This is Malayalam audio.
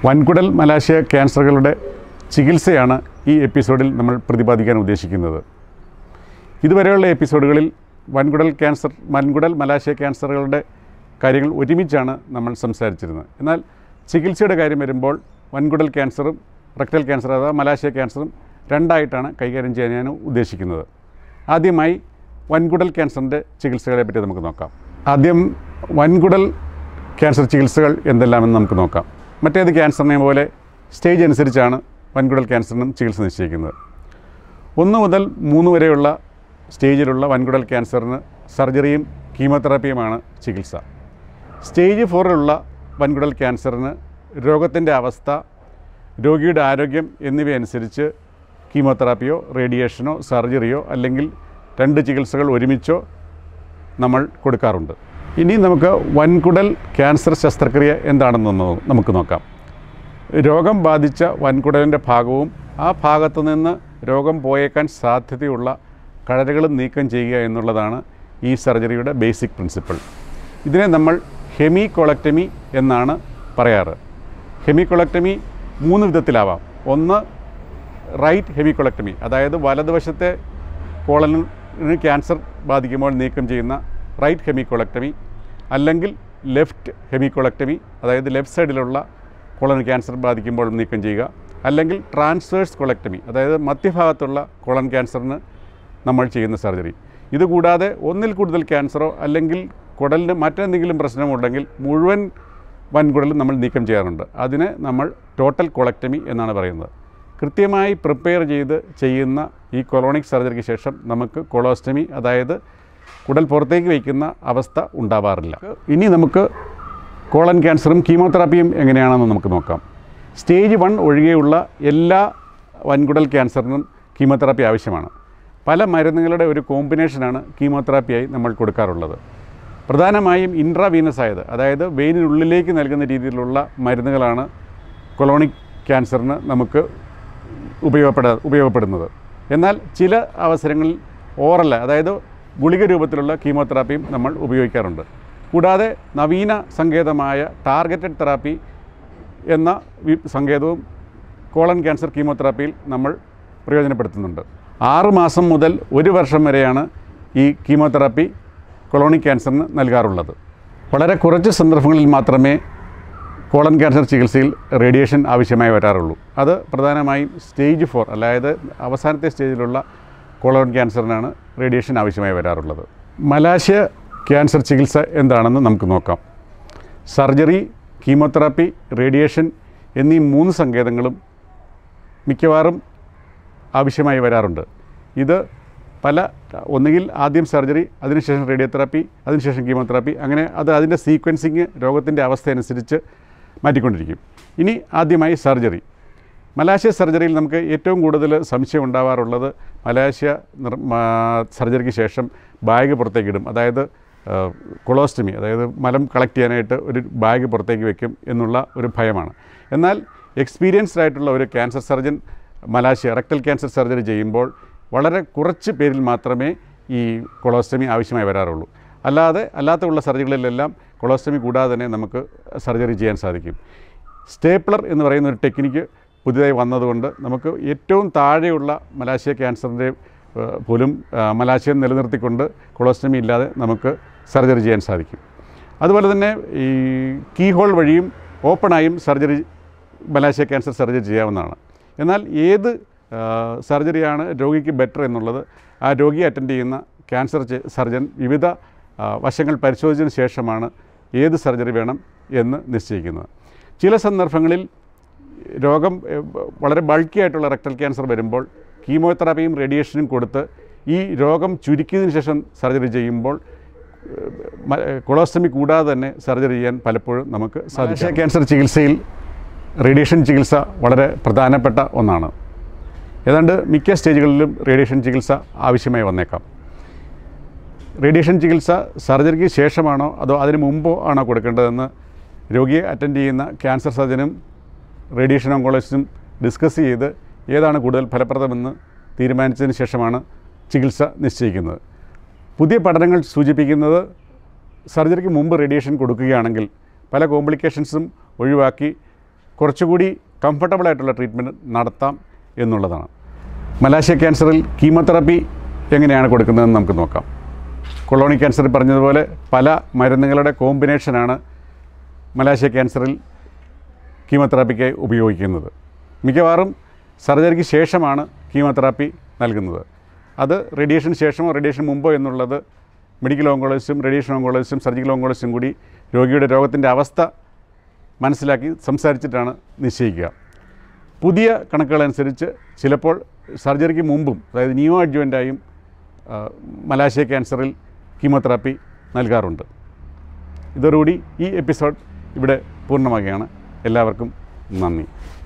വൻകുടൽ മലാശയ ക്യാൻസറുകളുടെ ചികിത്സയാണ് ഈ എപ്പിസോഡിൽ നമ്മൾ പ്രതിപാദിക്കാൻ ഉദ്ദേശിക്കുന്നത് ഇതുവരെയുള്ള എപ്പിസോഡുകളിൽ വൻകുടൽ ക്യാൻസർ വൻകുടൽ മലാശയ ക്യാൻസറുകളുടെ കാര്യങ്ങൾ ഒരുമിച്ചാണ് നമ്മൾ സംസാരിച്ചിരുന്നത് എന്നാൽ ചികിത്സയുടെ കാര്യം വരുമ്പോൾ വൻകുടൽ ക്യാൻസറും റെക്ടൽ ക്യാൻസർ അഥവാ മലാശയ ക്യാൻസറും രണ്ടായിട്ടാണ് കൈകാര്യം ചെയ്യാൻ ഞാൻ ഉദ്ദേശിക്കുന്നത് ആദ്യമായി വൻകുടൽ ക്യാൻസറിൻ്റെ ചികിത്സകളെ പറ്റി നമുക്ക് നോക്കാം ആദ്യം വൻകുടൽ ക്യാൻസർ ചികിത്സകൾ എന്തെല്ലാമെന്ന് നമുക്ക് നോക്കാം മറ്റേത് ക്യാൻസറിനെ പോലെ സ്റ്റേജ് അനുസരിച്ചാണ് വൻകുടൽ ക്യാൻസറിനും ചികിത്സ നിശ്ചയിക്കുന്നത് ഒന്ന് മുതൽ മൂന്ന് വരെയുള്ള സ്റ്റേജിലുള്ള വൻകുടൽ ക്യാൻസറിന് സർജറിയും കീമോതെറാപ്പിയുമാണ് ചികിത്സ സ്റ്റേജ് ഫോറിലുള്ള വൻകുടൽ ക്യാൻസറിന് രോഗത്തിൻ്റെ അവസ്ഥ രോഗിയുടെ ആരോഗ്യം എന്നിവയനുസരിച്ച് കീമോതെറാപ്പിയോ റേഡിയേഷനോ സർജറിയോ അല്ലെങ്കിൽ രണ്ട് ചികിത്സകൾ ഒരുമിച്ചോ നമ്മൾ കൊടുക്കാറുണ്ട് ഇനി നമുക്ക് വൻകുടൽ ക്യാൻസർ ശസ്ത്രക്രിയ എന്താണെന്ന് നമുക്ക് നോക്കാം രോഗം ബാധിച്ച വൻകുടലിൻ്റെ ഭാഗവും ആ ഭാഗത്തു നിന്ന് രോഗം പോയേക്കാൻ സാധ്യതയുള്ള കഴലുകൾ നീക്കം ചെയ്യുക എന്നുള്ളതാണ് ഈ സർജറിയുടെ ബേസിക് പ്രിൻസിപ്പിൾ ഇതിനെ നമ്മൾ ഹെമികൊളക്ടമി എന്നാണ് പറയാറ് ഹെമികൊളക്ടമി മൂന്ന് വിധത്തിലാവാം ഒന്ന് റൈറ്റ് ഹെമികൊളക്ടമി അതായത് വലതുവശത്തെ കോളനിന് ക്യാൻസർ ബാധിക്കുമ്പോൾ നീക്കം ചെയ്യുന്ന റൈറ്റ് ഹെമികൊളക്ടമി അല്ലെങ്കിൽ ലെഫ്റ്റ് ഹെമികൊളക്ടമി അതായത് ലെഫ്റ്റ് സൈഡിലുള്ള കോളൻ ക്യാൻസർ ബാധിക്കുമ്പോൾ നീക്കം ചെയ്യുക അല്ലെങ്കിൽ ട്രാൻസ്വേഴ്സ് കൊളക്ടമി അതായത് മധ്യഭാഗത്തുള്ള കോളൻ ക്യാൻസറിന് നമ്മൾ ചെയ്യുന്ന സർജറി ഇതുകൂടാതെ ഒന്നിൽ കൂടുതൽ ക്യാൻസറോ അല്ലെങ്കിൽ കുടലിന് മറ്റെന്തെങ്കിലും പ്രശ്നമുണ്ടെങ്കിൽ മുഴുവൻ വൻകുടലും നമ്മൾ നീക്കം ചെയ്യാറുണ്ട് അതിന് നമ്മൾ ടോട്ടൽ കൊളക്ടമി എന്നാണ് പറയുന്നത് കൃത്യമായി പ്രിപ്പയർ ചെയ്ത് ചെയ്യുന്ന ഈ കൊളോണിക് സർജറിക്ക് ശേഷം നമുക്ക് കൊളോസ്റ്റമി അതായത് കുടൽ പുറത്തേക്ക് വയ്ക്കുന്ന അവസ്ഥ ഉണ്ടാവാറില്ല ഇനി നമുക്ക് കോളൻ ക്യാൻസറും കീമോതെറാപ്പിയും എങ്ങനെയാണെന്ന് നമുക്ക് നോക്കാം സ്റ്റേജ് വൺ ഒഴികെയുള്ള എല്ലാ വൻകുടൽ ക്യാൻസറിനും കീമോതെറാപ്പി ആവശ്യമാണ് പല മരുന്നുകളുടെ ഒരു കോമ്പിനേഷനാണ് കീമോതെറാപ്പിയായി നമ്മൾ കൊടുക്കാറുള്ളത് പ്രധാനമായും ഇൻട്രാവീനസ് ആയത് അതായത് വെയിനിനുള്ളിലേക്ക് നൽകുന്ന രീതിയിലുള്ള മരുന്നുകളാണ് കൊളോണിക് ക്യാൻസറിന് നമുക്ക് ഉപയോഗപ്പെട ഉപയോഗപ്പെടുന്നത് എന്നാൽ ചില അവസരങ്ങളിൽ ഓറൽ അതായത് ഗുളിക രൂപത്തിലുള്ള കീമോതെറാപ്പിയും നമ്മൾ ഉപയോഗിക്കാറുണ്ട് കൂടാതെ നവീന സങ്കേതമായ ടാർഗറ്റഡ് തെറാപ്പി എന്ന വി- സങ്കേതവും കോളൻ ക്യാൻസർ കീമോതെറാപ്പിയിൽ നമ്മൾ പ്രയോജനപ്പെടുത്തുന്നുണ്ട് ആറ് മാസം മുതൽ ഒരു വർഷം വരെയാണ് ഈ കീമോതെറാപ്പി കൊളോണിക് ക്യാൻസറിന് നൽകാറുള്ളത് വളരെ കുറച്ച് സന്ദർഭങ്ങളിൽ മാത്രമേ കോളൻ ക്യാൻസർ ചികിത്സയിൽ റേഡിയേഷൻ ആവശ്യമായി വരാറുള്ളൂ അത് പ്രധാനമായും സ്റ്റേജ് ഫോർ അതായത് അവസാനത്തെ സ്റ്റേജിലുള്ള കോളൻ ക്യാൻസറിനാണ് റേഡിയേഷൻ ആവശ്യമായി വരാറുള്ളത് മലാശയ ക്യാൻസർ ചികിത്സ എന്താണെന്ന് നമുക്ക് നോക്കാം സർജറി കീമോതെറാപ്പി റേഡിയേഷൻ എന്നീ മൂന്ന് സങ്കേതങ്ങളും മിക്കവാറും ആവശ്യമായി വരാറുണ്ട് ഇത് പല ഒന്നുകിൽ ആദ്യം സർജറി അതിനുശേഷം റേഡിയോതെറാപ്പി അതിനുശേഷം കീമോതെറാപ്പി അങ്ങനെ അത് അതിൻ്റെ സീക്വൻസിങ് രോഗത്തിൻ്റെ അവസ്ഥ അനുസരിച്ച് മാറ്റിക്കൊണ്ടിരിക്കും ഇനി ആദ്യമായി സർജറി മലാശയ സർജറിയിൽ നമുക്ക് ഏറ്റവും കൂടുതൽ സംശയം ഉണ്ടാവാറുള്ളത് മലാശയ നിർ മാ- സർജറിക്ക് ശേഷം ബാഗ് പുറത്തേക്ക് ഇടും അതായത് കൊളോസ്റ്റമി അതായത് മലം കളക്ട് ചെയ്യാനായിട്ട് ഒരു ബാഗ് പുറത്തേക്ക് വെക്കും എന്നുള്ള ഒരു ഭയമാണ് എന്നാൽ എക്സ്പീരിയൻസ്ഡ് ആയിട്ടുള്ള ഒരു ക്യാൻസർ സർജൻ മലാശയ റെക്ടൽ ക്യാൻസർ സർജറി ചെയ്യുമ്പോൾ വളരെ കുറച്ച് പേരിൽ മാത്രമേ ഈ കൊളോസ്റ്റമി ആവശ്യമായി വരാറുള്ളൂ അല്ലാതെ അല്ലാത്ത ഉള്ള സർജറികളിലെല്ലാം കൊളോസ്റ്റമി കൂടാതെ തന്നെ നമുക്ക് സർജറി ചെയ്യാൻ സാധിക്കും സ്റ്റേപ്ലർ എന്ന് പറയുന്ന ഒരു ടെക്നിക്ക് പുതിയതായി വന്നതുകൊണ്ട് നമുക്ക് ഏറ്റവും താഴെയുള്ള മലാശയ ക്യാൻസറിൻ്റെ ഏഹ്, പോലും ആ, മലാശയം നിലനിർത്തിക്കൊണ്ട് കൊളോസ്റ്റമി ഇല്ലാതെ നമുക്ക് സർജറി ചെയ്യാൻ സാധിക്കും അതുപോലെ തന്നെ ഈ കീ ഹോൾ വഴിയും ഓപ്പണായും സർജറി മലാശയ ക്യാൻസർ സർജറി ചെയ്യാവുന്നതാണ് എന്നാൽ ഏത് ആ, സർജറിയാണ് രോഗിക്ക് ബെറ്റർ എന്നുള്ളത് ആ രോഗിയെ അറ്റൻഡ് ചെയ്യുന്ന ക്യാൻസർ ചെ- സർജൻ വിവിധ ആ, വശങ്ങൾ പരിശോധിച്ചതിന് ശേഷമാണ് ഏത് സർജറി വേണം എന്ന് നിശ്ചയിക്കുന്നത് ചില സന്ദർഭങ്ങളിൽ രോഗം എഹ്, വളരെ ബൾക്കി ആയിട്ടുള്ള റെക്ടൽ ക്യാൻസർ വരുമ്പോൾ കീമോതെറാപ്പിയും റേഡിയേഷനും കൊടുത്ത് ഈ രോഗം ചുരുക്കിയതിന് ശേഷം സർജറി ചെയ്യുമ്പോൾ കൊളോസ്റ്റമി കൂടാതെ തന്നെ സർജറി ചെയ്യാൻ പലപ്പോഴും നമുക്ക് സാധിക്കും ക്യാൻസർ ചികിത്സയിൽ റേഡിയേഷൻ ചികിത്സ വളരെ പ്രധാനപ്പെട്ട ഒന്നാണ് ഏതാണ്ട് മിക്ക സ്റ്റേജുകളിലും റേഡിയേഷൻ ചികിത്സ ആവശ്യമായി വന്നേക്കാം റേഡിയേഷൻ ചികിത്സ സർജറിക്ക് ശേഷമാണോ അതോ അതിന് മുമ്പോ ആണോ കൊടുക്കേണ്ടതെന്ന് രോഗിയെ അറ്റൻഡ് ചെയ്യുന്ന ക്യാൻസർ സർജനും റേഡിയേഷൻ ഓങ്കോളജിസ്റ്റും ഡിസ്കസ് ചെയ്ത് ഏതാണ് കൂടുതൽ ഫലപ്രദമെന്ന് തീരുമാനിച്ചതിന് ശേഷമാണ് ചികിത്സ നിശ്ചയിക്കുന്നത് പുതിയ പഠനങ്ങൾ സൂചിപ്പിക്കുന്നത് സർജറിക്ക് മുമ്പ് റേഡിയേഷൻ കൊടുക്കുകയാണെങ്കിൽ പല കോംപ്ലിക്കേഷൻസും ഒഴിവാക്കി കുറച്ചുകൂടി കംഫർട്ടബിൾ ആയിട്ടുള്ള ട്രീറ്റ്മെൻറ്റ് നടത്താം എന്നുള്ളതാണ് മലാശയ ക്യാൻസറിൽ കീമോതെറാപ്പി എങ്ങനെയാണ് കൊടുക്കുന്നതെന്ന് നമുക്ക് നോക്കാം കൊളോണി ക്യാൻസറിൽ പറഞ്ഞതുപോലെ പല മരുന്നുകളുടെ കോമ്പിനേഷനാണ് മലാശയ ക്യാൻസറിൽ കീമോതെറാപ്പിക്കായി ഉപയോഗിക്കുന്നത് മിക്കവാറും സർജറിക്ക് ശേഷമാണ് കീമോതെറാപ്പി നൽകുന്നത് അത് റേഡിയേഷൻ ശേഷമോ റേഡിയേഷൻ മുമ്പോ എന്നുള്ളത് മെഡിക്കൽ ഓങ്കോളജിസ്റ്റും റേഡിയേഷൻ ഓങ്കോളജിസ്റ്റും സർജിക്കൽ ഓങ്കോളജിസ്റ്റും കൂടി രോഗിയുടെ രോഗത്തിൻ്റെ അവസ്ഥ മനസ്സിലാക്കി സംസാരിച്ചിട്ടാണ് നിശ്ചയിക്കുക പുതിയ കണക്കുകളനുസരിച്ച് ചിലപ്പോൾ സർജറിക്ക് മുമ്പും അതായത് നിയോ അഡ്ജുവൻ്റായും മലാശയ ക്യാൻസറിൽ കീമോതെറാപ്പി നൽകാറുണ്ട് ഇതോടുകൂടി ഈ എപ്പിസോഡ് ഇവിടെ പൂർണ്ണമാകുകയാണ് എല്ലാവർക്കും നന്ദി